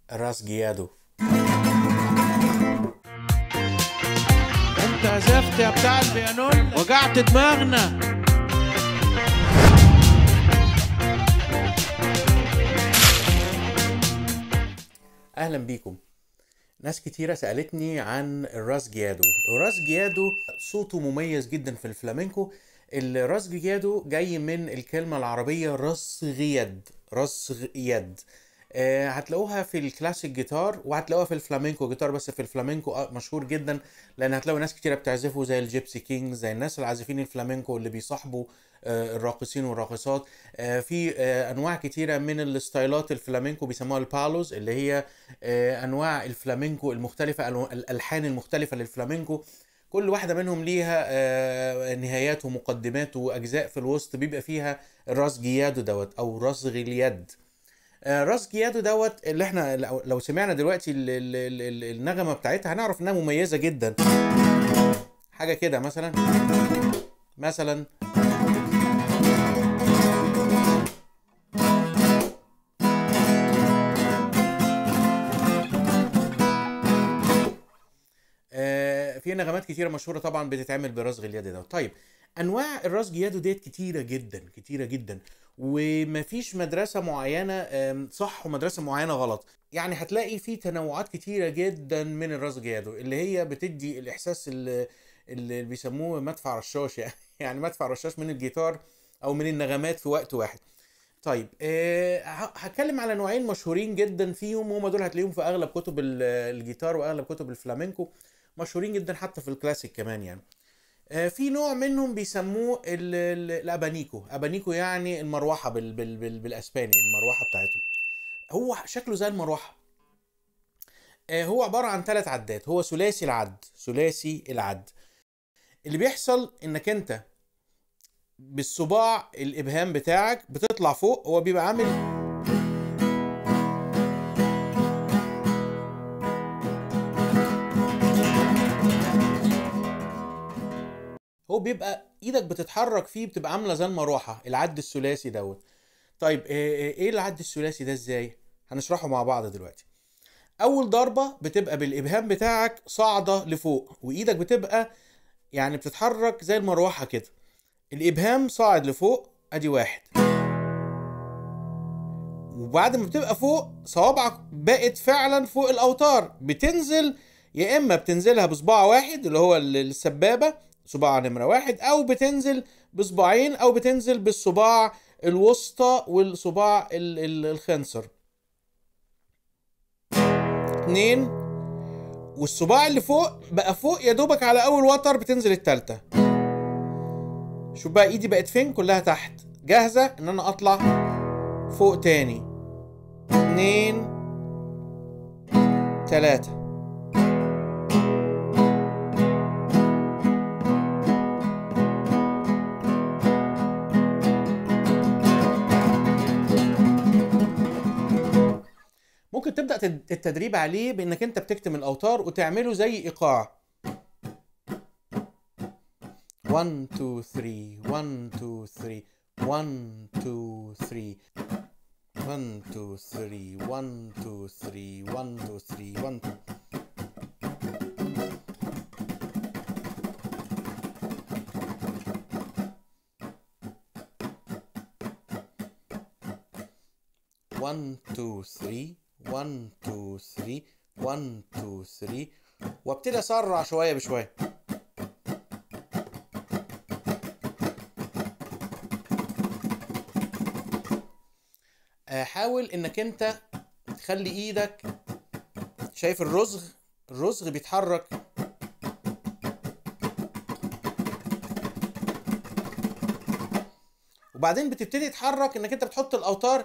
راسجيادو انت عزفت يا بتاع البيانون وجعت دماغنا اهلا بيكم ناس كتيرة سألتني عن الراس جيادو الراس جيادو صوته مميز جدا في الفلامينكو الراس جيادو جاي من الكلمة العربية رص غيد رص يد آه، هتلاقوها في الكلاسيك جيتار وهتلاقوها في الفلامينكو جيتار بس في الفلامينكو آه، مشهور جدا لان هتلاقوا ناس كتيرة بتعزفه زي الجيبسي كينج زي الناس العازفين الفلامينكو اللي بيصاحبوا آه، الراقصين والراقصات آه، في آه، انواع كتيرة من الستايلات الفلامينكو بيسموها البالوز اللي هي آه، انواع الفلامينكو المختلفة الو- الالحان المختلفة للفلامينكو كل واحدة منهم ليها آه، نهايات ومقدمات واجزاء في الوسط بيبقى فيها الراس جيادو دوت او رصغ اليد آه، راس جيادو دوت اللي احنا لو لو سمعنا دلوقتي ال- ال- ال- ال- النغمه بتاعتها هنعرف انها مميزه جدا حاجه كده مثلا مثلا آه، في نغمات كتيره مشهوره طبعا بتتعمل برصغ اليد ده طيب انواع الراس جيادو ديت كتيره جدا كتيره جدا ومفيش مدرسه معينه آم، صح ومدرسه معينه غلط يعني هتلاقي في تنوعات كتيره جدا من الراس جيادو اللي هي بتدي الاحساس اللي, اللي بيسموه مدفع رشاش يعني يعني مدفع رشاش من الجيتار او من النغمات في وقت واحد طيب آه، ه- هتكلم على نوعين مشهورين جدا فيهم وهم دول هتلاقيهم في اغلب كتب ال- الجيتار واغلب كتب الفلامينكو مشهورين جدا حتى في الكلاسيك كمان يعني آه، في نوع منهم بيسموه ال- ال- الابانيكو ابانيكو يعني المروحه بال بال بال بالاسباني المروحه بتاعتهم هو شكله زي المروحه آه، هو عباره عن ثلاث عدات هو ثلاثي العد ثلاثي العد اللي بيحصل انك انت بالصباع الابهام بتاعك بتطلع فوق هو بيبقى عامل هو بيبقى ايدك بتتحرك فيه بتبقى عامله زي المروحه العد الثلاثي دوت طيب ايه إيه العد الثلاثي ده ازاي هنشرحه مع بعض دلوقتي اول ضربه بتبقى بالابهام بتاعك صاعده لفوق وايدك بتبقى يعني بتتحرك زي المروحه كده الابهام صاعد لفوق ادي واحد وبعد ما بتبقى فوق صوابعك بقت فعلا فوق الاوتار بتنزل يا اما بتنزلها بصباع واحد اللي هو ال- السبابه صباع نمره واحد او بتنزل بصباعين او بتنزل بالصباع الوسطى والصباع ال- ال- الخنصر اتنين والصباع اللي فوق بقى فوق يا دوبك على اول وتر بتنزل التالتة شوف بقى ايدي بقت فين كلها تحت جاهزة ان انا اطلع فوق تاني اتنين تلاتة ممكن تبدأ تد- التدريب عليه بانك انت بتكتم الاوتار وتعمله زي ايقاع 1 2 3 1 2 3 1 2 3 1 2 3 1 2 3 1 2 3 1 2 1 2 3 1 2 3 1 2 3 وابتدي اسرع شويه بشويه آه، حاول انك انت تخلي ايدك شايف الرزغ الرزغ بيتحرك وبعدين بتبتدي تتحرك انك انت بتحط الاوتار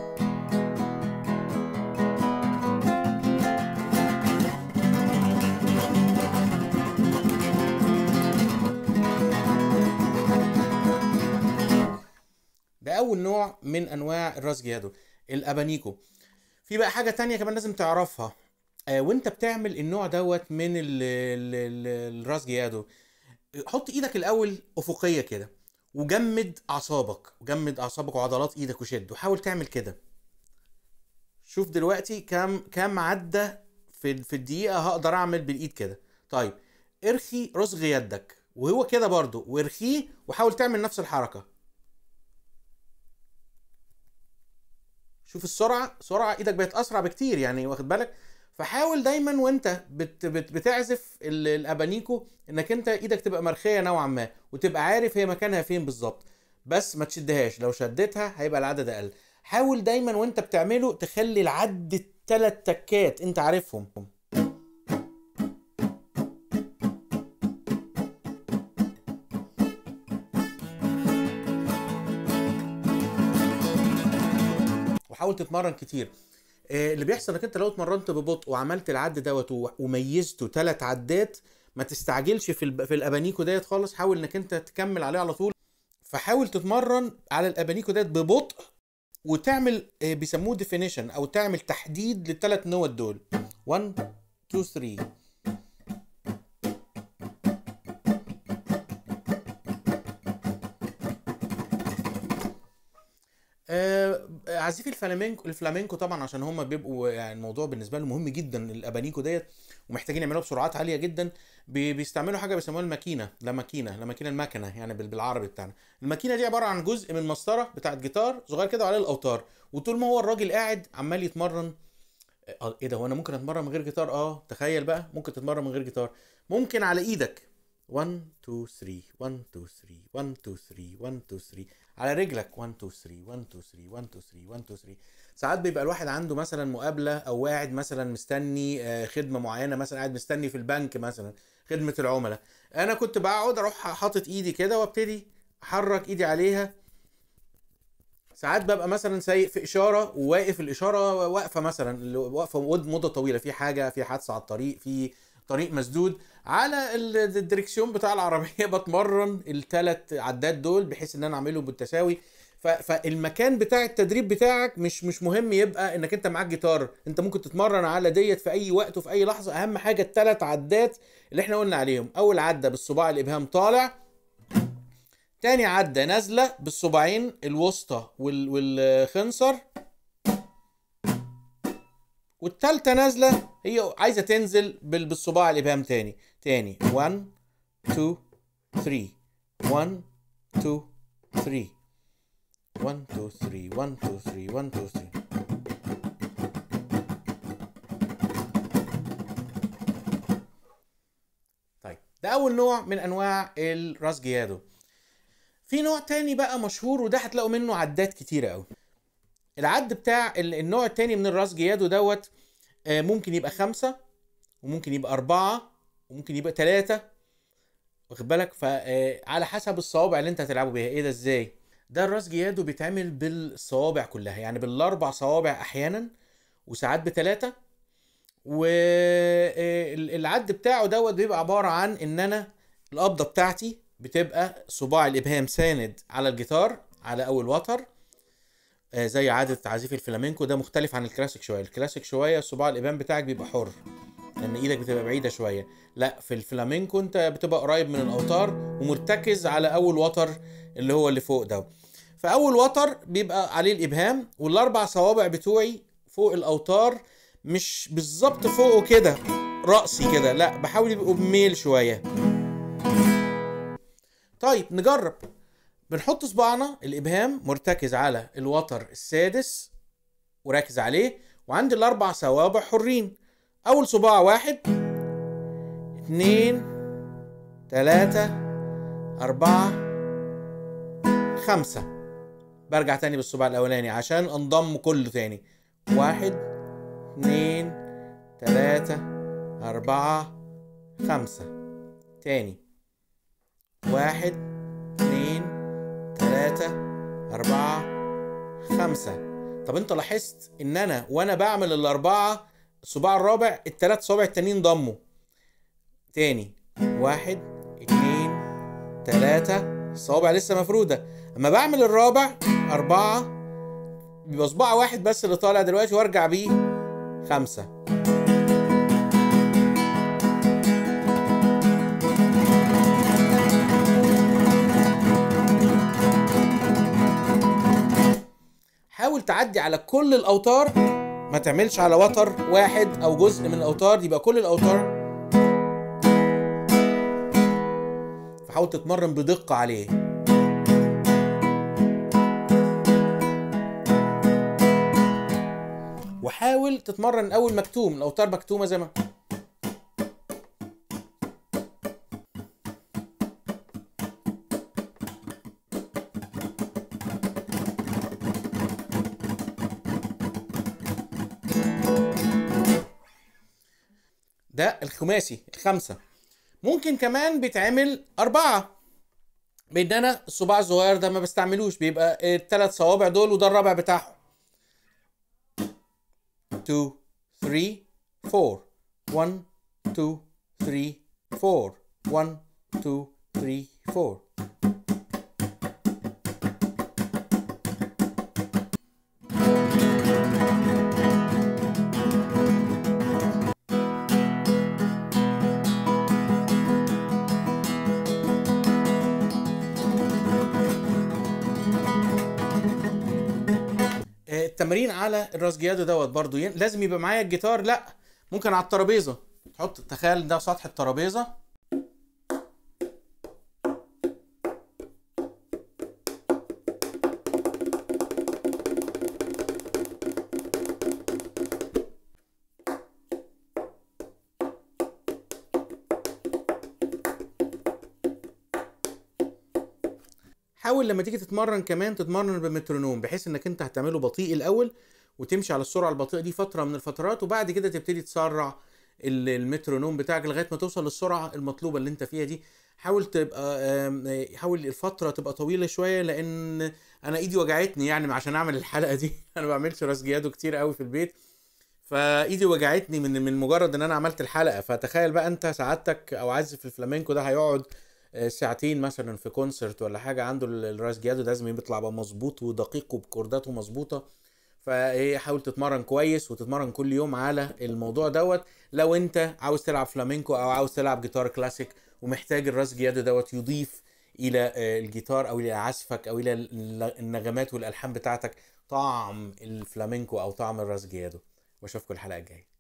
ده اول نوع من انواع الراس جيادو الابانيكو في بقى حاجه تانية كمان لازم تعرفها آه وانت بتعمل النوع دوت من ال- ال- ال- الراس جيادو حط ايدك الاول افقيه كده وجمد اعصابك وجمد اعصابك وعضلات ايدك وشد وحاول تعمل كده شوف دلوقتي كام كام عدة في في الدقيقة هقدر اعمل بالايد كده طيب ارخي رصغ يدك وهو كده برضو وارخيه وحاول تعمل نفس الحركة شوف السرعة سرعة ايدك بقت اسرع بكتير يعني واخد بالك فحاول دايما وانت بت بت بتعزف ال- الابانيكو انك انت ايدك تبقى مرخية نوعا ما وتبقى عارف هي مكانها فين بالظبط بس ما تشدهاش لو شدتها هيبقى العدد اقل حاول دايما وانت بتعمله تخلي العد التلات تكات انت عارفهم وحاول تتمرن كتير آه، اللي بيحصل انك انت لو اتمرنت ببطء وعملت العد دوت و- وميزته ثلاث عدات ما تستعجلش في الب... في الابانيكو ديت خالص حاول انك انت تكمل عليه على طول فحاول تتمرن على الابانيكو ديت ببطء وتعمل آه، بيسموه ديفينيشن او تعمل تحديد للثلاث نوت دول 1 2 3 آه، عزيفي الفلامينكو الفلامينكو طبعا عشان هم بيبقوا يعني الموضوع بالنسبه لهم مهم جدا الابانيكو ديت ومحتاجين يعملوها بسرعات عاليه جدا بي- بيستعملوا حاجه بيسموها الماكينه لا ماكينه لا ماكينه المكنه يعني بال- بالعربي بتاعنا الماكينه دي عباره عن جزء من مسطره بتاعت جيتار صغير كده وعليه الاوتار وطول ما هو الراجل قاعد عمال يتمرن اه ايه ده هو انا ممكن اتمرن من غير جيتار اه تخيل بقى ممكن تتمرن من غير جيتار ممكن على ايدك 1 2 3 1 2 3 1 2 3 1 2 3 على رجلك 1 2 3 1 2 3 1 2 3 1 2 3 ساعات بيبقى الواحد عنده مثلا مقابله او قاعد مثلا مستني آه، خدمه معينه مثلا قاعد مستني في البنك مثلا خدمه العملاء انا كنت بقعد اروح حاطط ايدي كده وابتدي احرك ايدي عليها ساعات ببقى مثلا سايق في اشاره وواقف الاشاره واقفه مثلا اللي واقفه مد- مده طويله في حاجه في حادثه على الطريق في طريق مسدود على ال- الدركسيون بتاع العربيه بتمرن الثلاث عدات دول بحيث ان انا اعملهم بالتساوي ف- فالمكان بتاع التدريب بتاعك مش مش مهم يبقى انك انت معاك جيتار انت ممكن تتمرن على ديت في اي وقت وفي اي لحظه اهم حاجه الثلاث عدات اللي احنا قلنا عليهم اول عده بالصباع الابهام طالع تاني عدة نازلة بالصباعين الوسطى وال... والخنصر والتالتة نازلة هي عايزة تنزل بال... بالصباع الإبهام تاني تاني 1 2 3 1 2 3 1 2 3 1 2 3 1 2 3 طيب ده أول نوع من أنواع الراسجيادو في نوع تاني بقى مشهور وده هتلاقوا منه عدات كتيرة قوي العد بتاع ال- النوع التاني من الراس جيادو دوت آه، ممكن يبقى خمسة وممكن يبقى أربعة وممكن يبقى تلاتة واخد بالك فعلى حسب الصوابع اللي انت هتلعبوا بيها ايه ده ازاي ده الراس جيادو بيتعمل بالصوابع كلها يعني بالاربع صوابع احيانا وساعات بتلاتة والعد بتاعه دوت بيبقى عبارة عن ان انا القبضة بتاعتي بتبقى صباع الابهام ساند على الجيتار على اول وتر آه، زي عادة عزيف الفلامينكو ده مختلف عن الكلاسيك شوية الكلاسيك شوية صباع الابهام بتاعك بيبقى حر لان ايدك بتبقى بعيدة شوية لا في الفلامينكو انت بتبقى قريب من الاوتار ومرتكز على اول وتر اللي هو اللي فوق ده فاول وتر بيبقى عليه الابهام والاربع صوابع بتوعي فوق الاوتار مش بالظبط فوقه كده رأسي كده لا بحاول يبقوا بميل شوية طيب نجرب بنحط صباعنا الابهام مرتكز على الوتر السادس وراكز عليه وعندي الاربع صوابع حرين اول صباع واحد اتنين تلاتة اربعة خمسة برجع تاني بالصباع الاولاني عشان انضم كله تاني واحد اتنين تلاتة اربعة خمسة تاني واحد اتنين تلاتة أربعة خمسة طب انت لاحظت ان انا وانا بعمل الاربعة الصباع الرابع التلات صوابع التانيين ضموا تاني واحد اتنين تلاتة الصوابع لسه مفرودة اما بعمل الرابع اربعة بيبقى صباع واحد بس اللي طالع دلوقتي وارجع بيه خمسة حاول تعدي على كل الاوتار ما تعملش على وتر واحد او جزء من الاوتار يبقى كل الاوتار فحاول تتمرن بدقة عليه وحاول تتمرن اول مكتوم الاوتار مكتومة زي ما ده الخماسي الخمسة ممكن كمان بيتعمل أربعة بإن أنا الصباع الصغير ده ما بستعملوش بيبقى التلات صوابع دول وده الرابع بتاعهم 2 3 4 1 2 3 4 1 2 3 4 آه، التمرين على الراسجيادو دوت برضو ين- لازم يبقى معايا الجيتار لا ممكن على الترابيزه تحط تخيل ده سطح الترابيزه حاول لما تيجي تتمرن كمان تتمرن بمترونوم بحيث انك انت هتعمله بطيء الاول وتمشي على السرعه البطيئه دي فتره من الفترات وبعد كده تبتدي تسرع ال- المترونوم بتاعك لغايه ما توصل للسرعه المطلوبه اللي انت فيها دي حاول تبقى آم، حاول الفتره تبقى طويله شويه لان انا ايدي وجعتني يعني عشان اعمل الحلقه دي انا ما بعملش راسجيادو كتير قوي في البيت فايدي وجعتني من من مجرد ان انا عملت الحلقه فتخيل بقى انت سعادتك او عازف الفلامينكو ده هيقعد آه، ساعتين مثلا في كونسرت ولا حاجه عنده ال- الراسجيادو ده لازم يطلع بقى مظبوط ودقيق وبكورداته مظبوطه فايه حاول تتمرن كويس وتتمرن كل يوم على الموضوع دوت لو انت عاوز تلعب فلامينكو او عاوز تلعب جيتار كلاسيك ومحتاج الراسجيادو دوت يضيف الى آه، الجيتار او الى عزفك او الى ال- النغمات والالحان بتاعتك طعم الفلامينكو او طعم الراسجيادو واشوفكم الحلقه الجايه